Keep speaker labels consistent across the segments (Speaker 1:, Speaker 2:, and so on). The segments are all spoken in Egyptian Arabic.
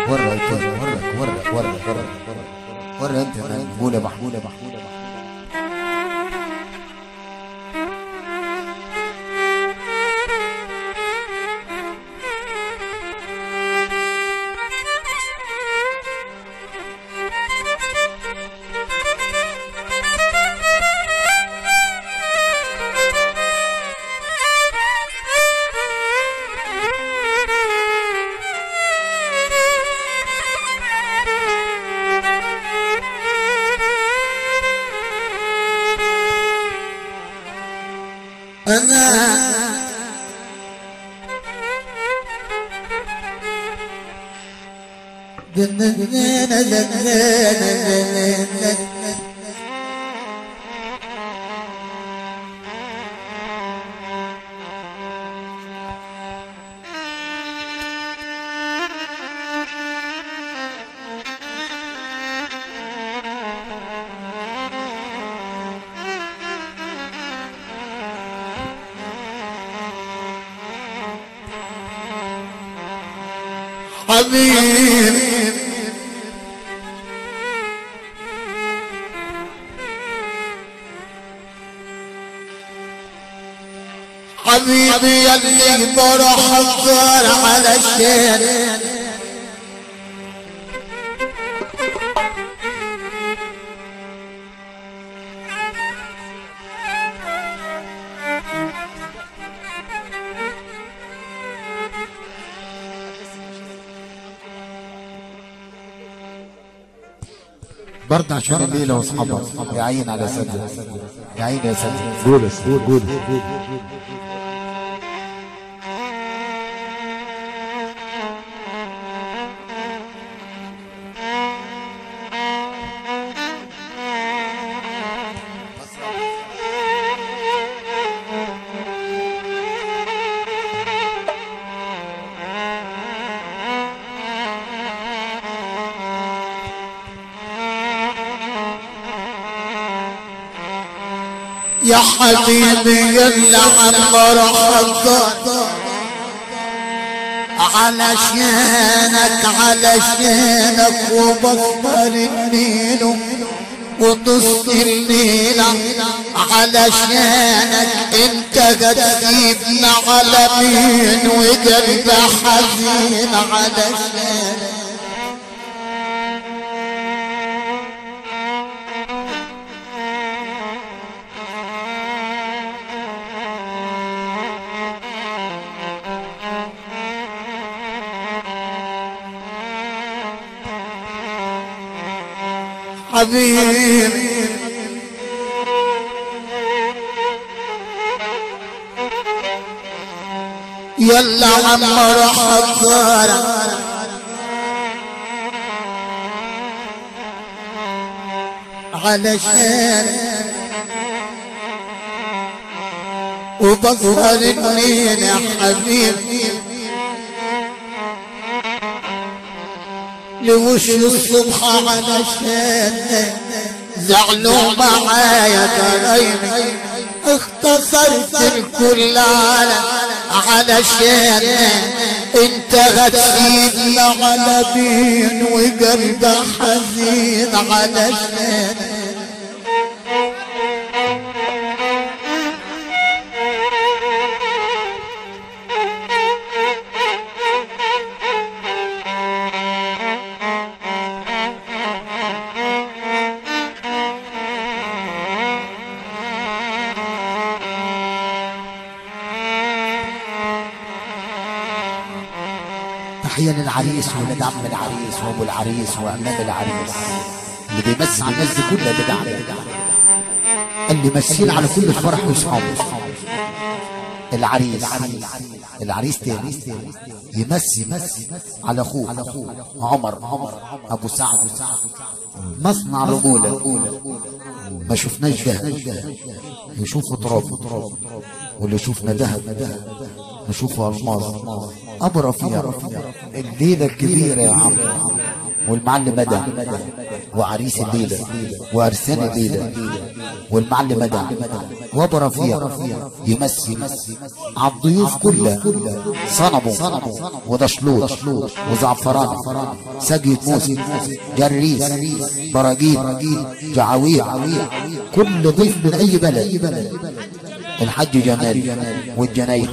Speaker 1: ورا انت ورا ورا ورا ورا ورا انت محمولة محمولة محمولة
Speaker 2: أنا دننا دننا حبيب حبيبي يلي بروح الدار على الشارع
Speaker 1: برضه عشان الليلة واصحابها يا عين على سد يا عين يا سد
Speaker 3: قول بس قول قول
Speaker 2: يا حبيبي يلا عمر حضر علشانك علشانك وبصر النيل وتص الليلة علشانك انت هتسيبنا على مين وقلب حزين علشانك حبيبي يلا عمر حضر علشان وبظهر النين يا حبيبي لوش الصبح علشان زعلوا معايا تريني اختصرت الكل على علشان انت هتسيبنا على بين وقلب حزين علشان
Speaker 1: تحية للعريس ولد عم العريس وابو العريس وامام العريس اللي بيمثل الناس دي كلها بدعم اللي يمثل على كل فرح واصحابه العريس العريس تاني يمثل على اخوه عمر عمر ابو سعد مصنع رجوله ما شفناش ده يشوفوا تراب واللي يشوفنا ذهب نشوفه الماظ ابو رفيع الليله الكبيره يا عم والمعلم مدى وعريس الليله وارسان الليله والمعلم مدى وابو رفيع يمثل على الضيوف كلها صنبه ودشلوط وزعفران سجية موسى جريس براجيل جعاويع كل ضيف من اي بلد الحج جمال والجنايد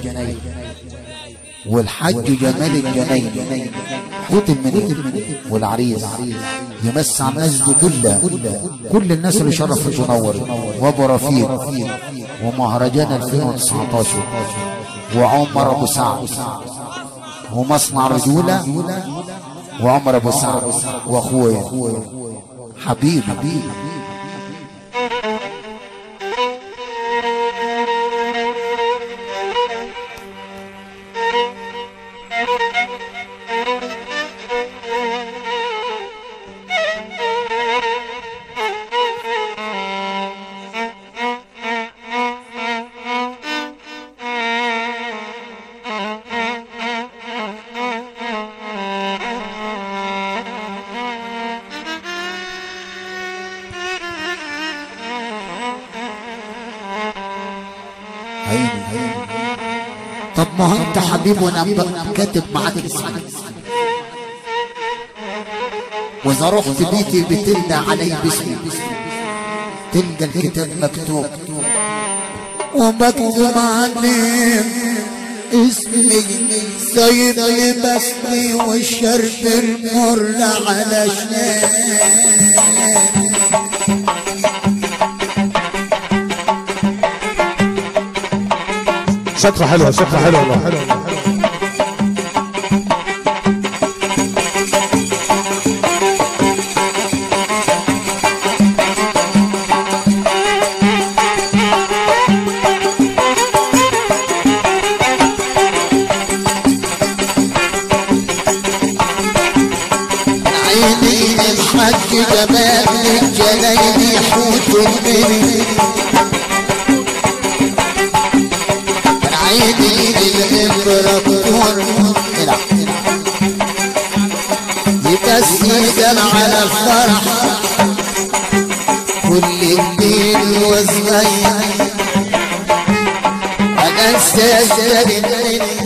Speaker 1: والحج جمال الجنايد حوت المنير والعريس يمس على الناس دي كلها كل الناس اللي شرفت ونور وابو رفيق ومهرجان 2019 وعمر ابو سعد ومصنع رجوله وعمر ابو سعد واخويا حبيبي عيني عيني طب ما هو انت حبيب وانا ب- كاتب معاك اسمك واذا رحت بيتي بتلدى علي باسمي تلقى الكتاب مكتوب
Speaker 2: ومكتوب عليه اسمي سيد لبسني والشرب المر علشان
Speaker 3: شكرا حلوه شكرا حلوه والله
Speaker 2: عيني الحج جمال الجلايل حوت المني عيني الامبراطور
Speaker 1: العب
Speaker 2: يتسيدن على الفرح كل الليل وصغير انا استاذن